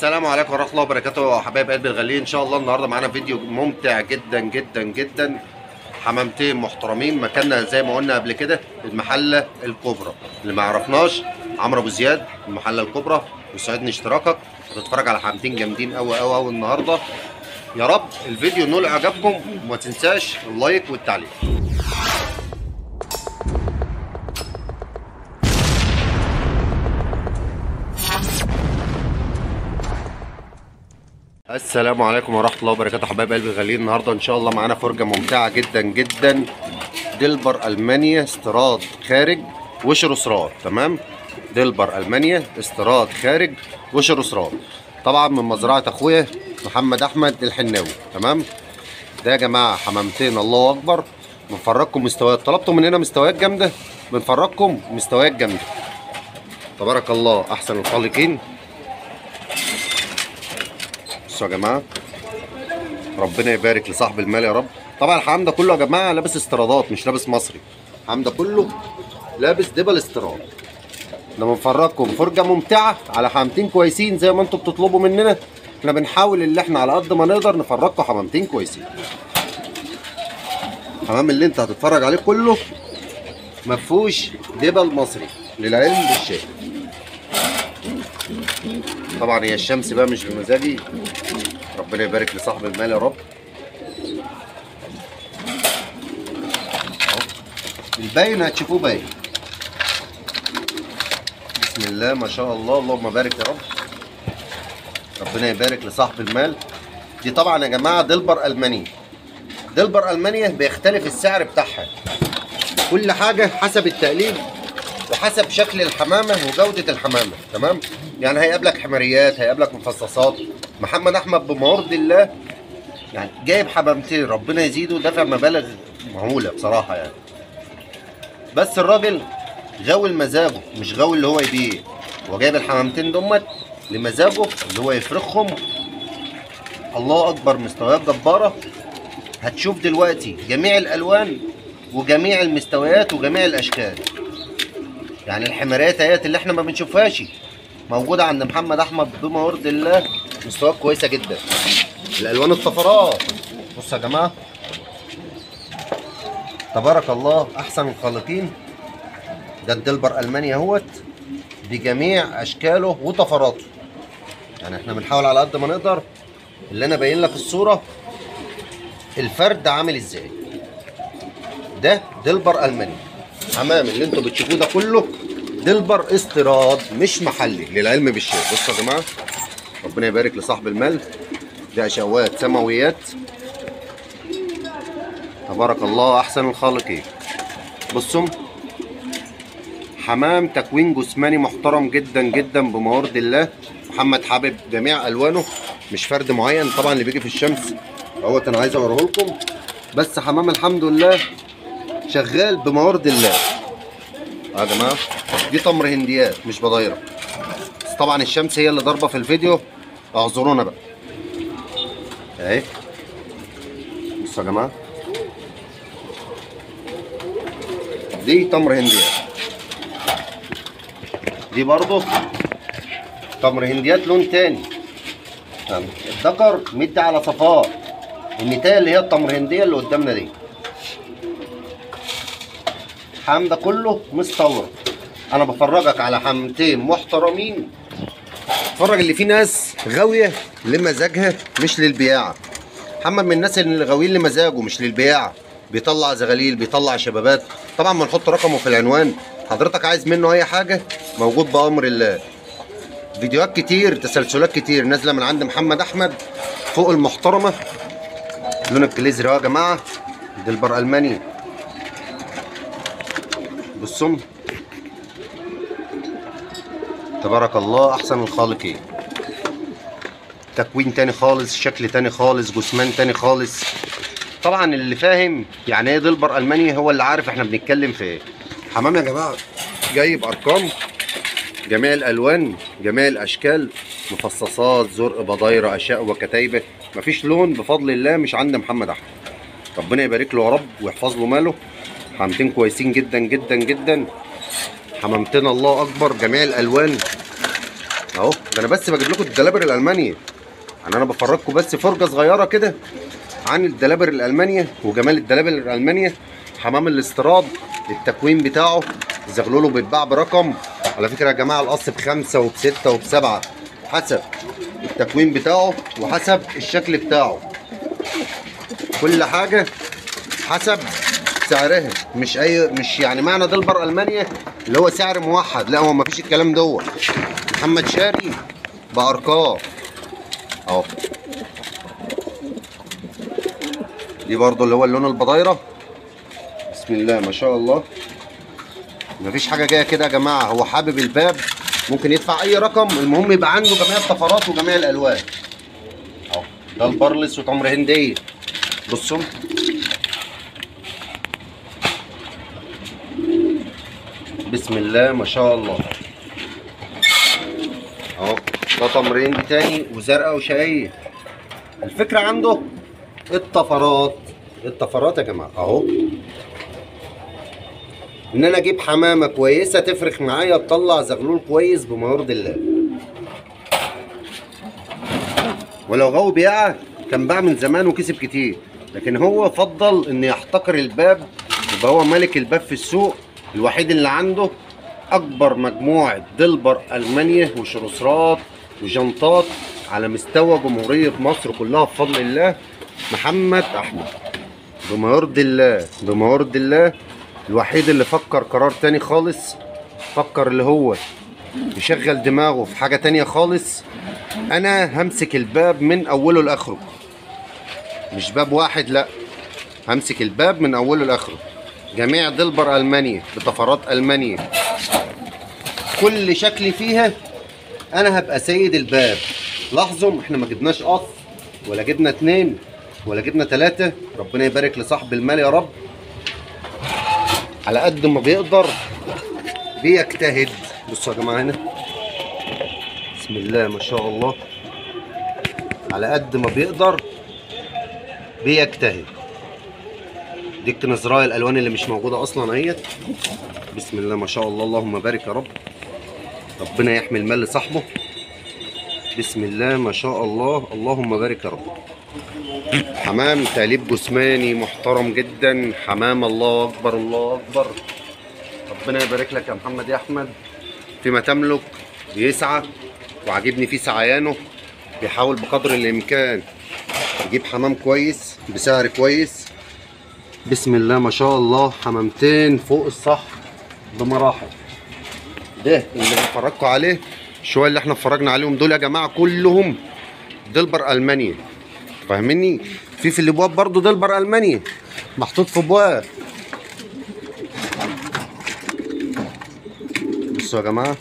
السلام عليكم ورحمه الله وبركاته يا حبايب قلبي الغاليين ان شاء الله النهارده معانا فيديو ممتع جدا جدا جدا حمامتين محترمين مكاننا زي ما قلنا قبل كده المحله الكبرى اللي ما يعرفناش عمرو ابو زياد المحله الكبرى يسعدني اشتراكك وتتفرج على حمامتين جامدين قوي قوي قوي النهارده يا رب الفيديو ينول اعجابكم وما تنساش اللايك والتعليق السلام عليكم ورحمه الله وبركاته حبايب قلبي الغاليين النهارده ان شاء الله معانا فرجه ممتعه جدا جدا دلبر المانيا استيراد خارج وشر اسرار تمام دلبر المانيا استيراد خارج وشر اسرار طبعا من مزرعه اخويا محمد احمد الحناوي تمام ده يا جماعه حمامتين الله اكبر بنفرجكم مستويات طلبتوا مننا مستويات جامده بنفرجكم مستويات جامده تبارك الله احسن الخالقين بصوا يا جماعه ربنا يبارك لصاحب المال يا رب طبعا الحمام ده كله يا جماعه لابس استيرادات مش لابس مصري الحمام ده كله لابس دبل استيراد ده بنفرجكم فرجه ممتعه على حمامتين كويسين زي ما انتم بتطلبوا مننا احنا بنحاول اللي احنا على قد ما نقدر نفرجكم حمامتين كويسين الحمام اللي انت هتتفرج عليه كله ما فيهوش دبل مصري للعلم بالشيء طبعا هي الشمس بقى مش بمزاجي ربنا يبارك لصاحب المال يا رب أهو. الباين هتشوفوه باين بسم الله ما شاء الله اللهم بارك يا رب ربنا يبارك لصاحب المال دي طبعا يا جماعه دلبر الماني دلبر المانيا بيختلف السعر بتاعها كل حاجه حسب التقليد وحسب شكل الحمامه وجوده الحمامه تمام يعني هيقابلك حماريات هيقابلك مفصصات محمد احمد بمورد الله يعني جايب حمامتين ربنا يزيده دافع مبالغ مهوله بصراحه يعني بس الراجل غاوي لمزاجه مش غاوي اللي هو يبيع هو جايب الحمامتين دمت لمزاجه اللي هو يفرخهم الله اكبر مستويات جباره هتشوف دلوقتي جميع الالوان وجميع المستويات وجميع الاشكال يعني الحمارات اهيت اللي احنا ما بنشوفهاش موجوده عند محمد احمد بمورد الله مستويات كويسه جدا الالوان الطفرات بصوا يا جماعه تبارك الله احسن الخالقين ده الدلبر المانيا اهوت بجميع اشكاله وطفراته يعني احنا بنحاول على قد ما نقدر اللي انا باين لك الصوره الفرد عامل ازاي ده دلبر الماني حمام اللي انتوا بتشوفوه ده كله دلبر استيراد مش محلي للعلم بالشيء بصوا يا جماعه ربنا يبارك لصاحب المال ده شوات سماويات تبارك الله احسن الخالقين بصوا حمام تكوين جسماني محترم جدا جدا بموارد الله محمد حابب جميع الوانه مش فرد معين طبعا اللي بيجي في الشمس اهوت انا عايز اوريه لكم بس حمام الحمد لله شغال بموارد الله يا جماعه دي تمر هنديات مش بضايره بس طبعا الشمس هي اللي ضاربه في الفيديو اعذرونا بقى اهي بصوا يا جماعه دي تمر هنديات دي برضه تمر هنديات لون تاني تمام. الذكر مدي على صفار النتايه اللي هي التمر هنديه اللي قدامنا دي الحمام ده كله مستورد انا بفرجك على حمامتين محترمين اتفرج اللي فيه ناس غاويه لمزاجها مش للبياعه محمد من الناس اللي غاويين لمزاجه مش للبياعه بيطلع زغاليل بيطلع شبابات طبعا ما نحط رقمه في العنوان حضرتك عايز منه اي حاجه موجود بامر الله فيديوهات كتير تسلسلات كتير نازله من عند محمد احمد فوق المحترمه لون الكليزري اهو يا جماعه دلبر الماني بصوا تبارك الله احسن الخالقين تكوين تاني خالص شكل تاني خالص جثمان تاني خالص طبعا اللي فاهم يعني ايه دلبر المانيا هو اللي عارف احنا بنتكلم في ايه حمام يا جماعه جايب ارقام جميع الالوان جميع الاشكال مفصصات زرق بضايره اشياء وكتايبه مفيش لون بفضل الله مش عند محمد احمد ربنا يبارك له يا رب ويحفظ له ماله حمامتين كويسين جدا جدا جدا حمامتين الله اكبر جميع الالوان اهو ده انا بس بجيب لكم الدلابر الالمانيه يعني انا بفرجكم بس فرجه صغيره كده عن الدلابر الالمانيه وجمال الدلابر الالمانيه حمام الاستيراد التكوين بتاعه زغلوله بيتباع برقم على فكره يا جماعه القص بخمسه وبسته وبسبعه حسب التكوين بتاعه وحسب الشكل بتاعه كل حاجه حسب سعرها مش اي مش يعني معنى دلبر المانيا اللي هو سعر موحد لا هو مفيش الكلام دوت محمد شاري بارقام اهو دي برضو اللي هو اللون البضايره بسم الله ما شاء الله مفيش حاجه جايه كده يا جماعه هو حابب الباب ممكن يدفع اي رقم المهم يبقى عنده جميع الطفرات وجميع الالوان اهو ده البرلس وتمر هنديه بصوا بسم الله ما شاء الله اهو ده تمرين تاني وزرقاء وشقيه الفكره عنده الطفرات الطفرات يا جماعه اهو ان انا اجيب حمامه كويسه تفرخ معايا تطلع زغلول كويس بما يرضي الله ولو غاوي بيعه كان باع من زمان وكسب كتير لكن هو فضل ان يحتقر الباب يبقى هو ملك الباب في السوق الوحيد اللي عنده اكبر مجموعه دلبر المانيا وشروسرات وجنطات على مستوى جمهوريه مصر كلها بفضل الله محمد احمد بما يرضي الله بما يرضي الله الوحيد اللي فكر قرار تاني خالص فكر اللي هو يشغل دماغه في حاجه تانية خالص انا همسك الباب من اوله لاخره مش باب واحد لا همسك الباب من اوله لاخره جميع دلبر المانيا بطفرات المانيا كل شكل فيها انا هبقى سيد الباب لاحظوا احنا ما جبناش قص ولا جبنا اتنين ولا جبنا تلاتة ربنا يبارك لصاحب المال يا رب على قد ما بيقدر بيجتهد بصوا يا جماعه هنا بسم الله ما شاء الله على قد ما بيقدر بيجتهد دي الكنزرايه الالوان اللي مش موجوده اصلا اهيت بسم الله ما شاء الله اللهم بارك يا رب ربنا يحمي المال لصاحبه بسم الله ما شاء الله اللهم بارك يا رب حمام تقليب جسماني محترم جدا حمام الله اكبر الله اكبر ربنا يبارك لك يا محمد يا احمد فيما تملك بيسعى وعاجبني فيه سعيانه بيحاول بقدر الامكان يجيب حمام كويس بسعر كويس بسم الله ما شاء الله حمامتين فوق الصح بمراحل ده اللي بفرجكم عليه شويه اللي احنا اتفرجنا عليهم دول يا جماعه كلهم دلبر المانيا فاهمني في في الابواب برضو دلبر المانيا محطوط في ابواب بصوا يا جماعه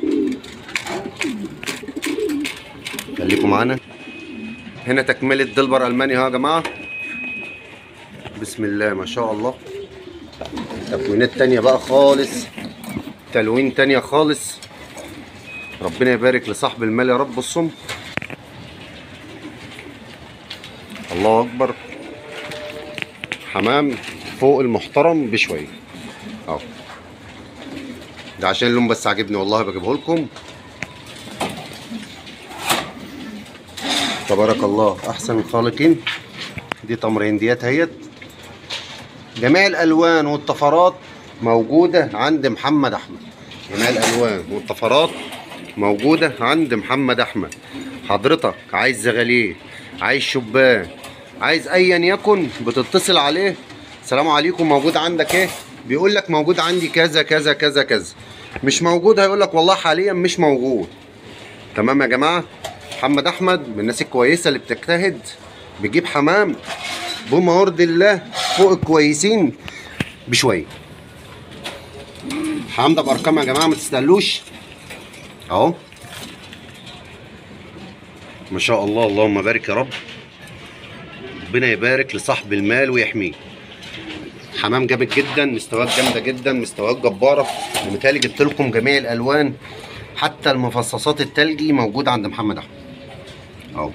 خليكم معانا هنا تكمله دلبر المانيا اهو يا جماعه بسم الله ما شاء الله تكوينات تانية بقى خالص تلوين تانية خالص ربنا يبارك لصاحب المال يا رب بصهم الله اكبر حمام فوق المحترم بشويه اهو ده عشان اللون بس عاجبني والله بجيبه لكم تبارك الله احسن الخالقين دي تمر هنديات اهيت جميع الالوان والطفرات موجوده عند محمد احمد جميع الالوان والطفرات موجوده عند محمد احمد حضرتك عايز زغاليه عايز شبان عايز ايا يكن بتتصل عليه السلام عليكم موجود عندك ايه بيقول لك موجود عندي كذا كذا كذا كذا مش موجود هيقول لك والله حاليا مش موجود تمام يا جماعه محمد احمد من الناس الكويسه اللي بتجتهد بيجيب حمام بما يرضي الله فوق الكويسين بشويه الحمام ده بارقام يا جماعه ما تستقلوش اهو ما شاء الله اللهم بارك يا رب ربنا يبارك لصاحب المال ويحميه حمام جامد جدا مستويات جامده جدا مستويات جباره ومتهيألي جبت لكم جميع الالوان حتى المفصصات التلجي موجوده عند محمد احمد اهو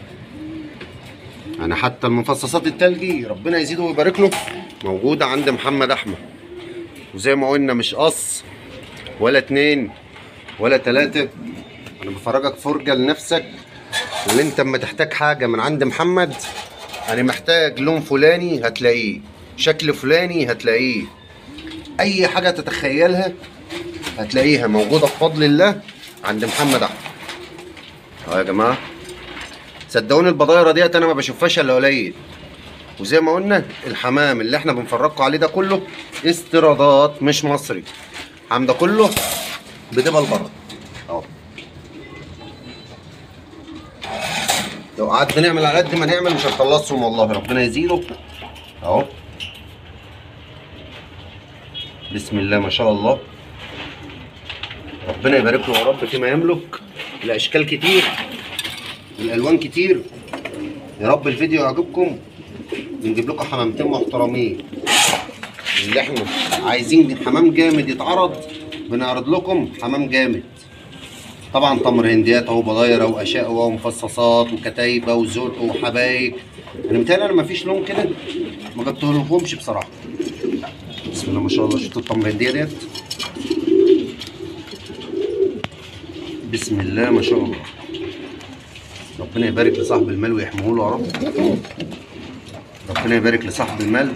انا حتى المفصصات التلجي ربنا يزيده ويبارك له موجوده عند محمد احمد وزي ما قلنا مش قص ولا اتنين ولا تلاته انا انا بفرجك فرجه لنفسك اللي انت اما تحتاج حاجه من عند محمد انا محتاج لون فلاني هتلاقيه شكل فلاني هتلاقيه اي حاجه تتخيلها هتلاقيها موجوده بفضل الله عند محمد احمد اهو يا جماعه صدقوني البضايره ديت انا ما بشوفهاش الا قليل وزي ما قلنا الحمام اللي احنا بنفرجكم عليه ده كله استيرادات مش مصري الحمام ده كله بدبل بره اهو لو قعدنا نعمل على قد ما نعمل مش هنخلصهم والله ربنا يزيده اهو بسم الله ما شاء الله ربنا يبارك له يا رب فيما يملك الاشكال كتير الالوان كتير يا رب الفيديو يعجبكم بنجيب لكم حمامتين محترمين اللي احنا عايزين حمام جامد يتعرض بنعرض لكم حمام جامد طبعا تمر هنديات اهو بضايره واشقه ومفصصات وكتايبه وزرق وحبايب انا متهيألي انا مفيش لون كده ما جبتهولهمش بصراحه بسم الله ما شاء الله شفتوا التمر الهنديه ديت بسم الله ما شاء الله ربنا يبارك لصاحب المال ويحميه له يا رب ربنا يبارك لصاحب المال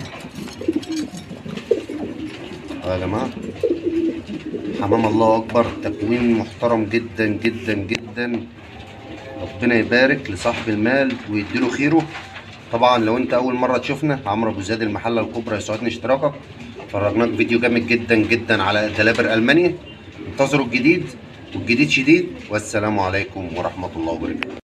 اه يا جماعه حمام الله اكبر تكوين محترم جدا جدا جدا ربنا يبارك لصاحب المال ويديله خيره طبعا لو انت اول مره تشوفنا عمرو ابو زياد المحله الكبرى يسعدني اشتراكك فرجناك فيديو جامد جدا جدا على دلابر المانيا انتظروا الجديد والجديد شديد والسلام عليكم ورحمه الله وبركاته